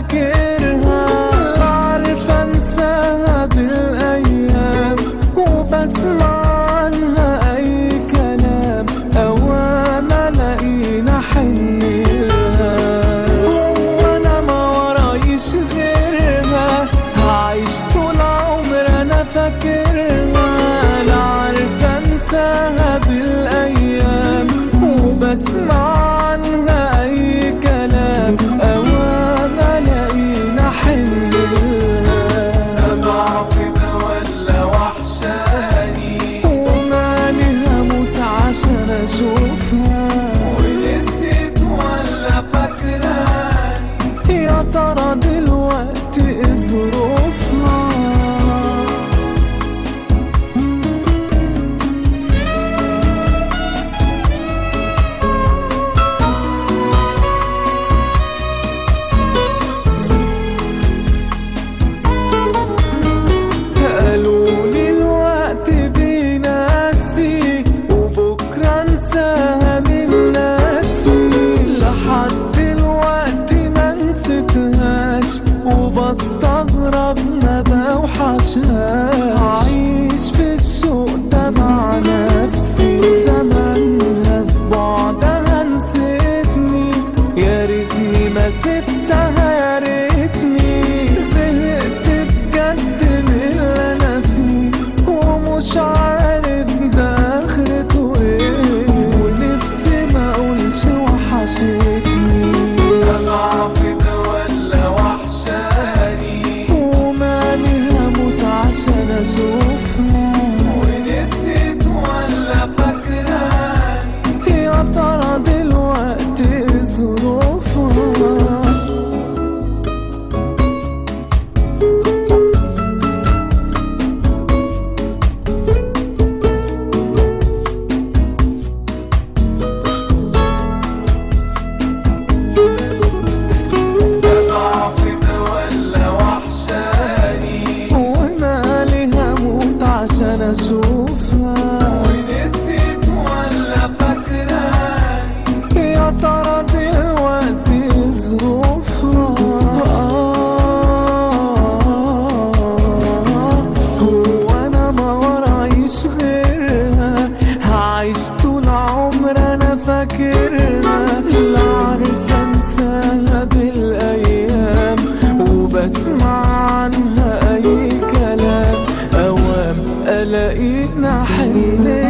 فاكرها لا عارف انساها بالايام وبسمع عنها اي كلام اوام الاقينا حنلها هو انا ما ورايش غيرها هعيش طول عمر انا فاكرها لا عارف انساها بالايام وبسمع عنها اي كلام اوام الاقينا حنلها ضعف ده ولا وحشاني ومالي هموت عشان اشوفها ونسيت ولا فاكراني يا ترى دلوقتي إيه ظروفها قالوا لي الوقت بيناسي وبكرة انساها من نفسي لحد دلوقتي ما نسيتهاش وبستغرب ما بوحشهاش عايش في الشوق ده مع نفسي زمانها في بعدها نسيتني يا ريتني ما سبتها يا ريتني زهقت بجد من اللي انا فيه ومش عارف ده اخرته ايه ونفسي ما اقولش وحشتني ضعف ده ولا وحشاني ومالي هموت عشان اشوفها ونسيت ولا فاكراني يا ترى دلوقتي إيه ظروفها ضعف ده ولا وحشاني ومالي هموت عشان اشوفها ونسيت ولا فاكراني يا ترى دلوقتي ظروفها هو انا ما ورايش غيرها هعيش طول عمر انا فاكرها لا عارف انساها بالايام وبسمع عنها اي كلام اوام الاقينا حنين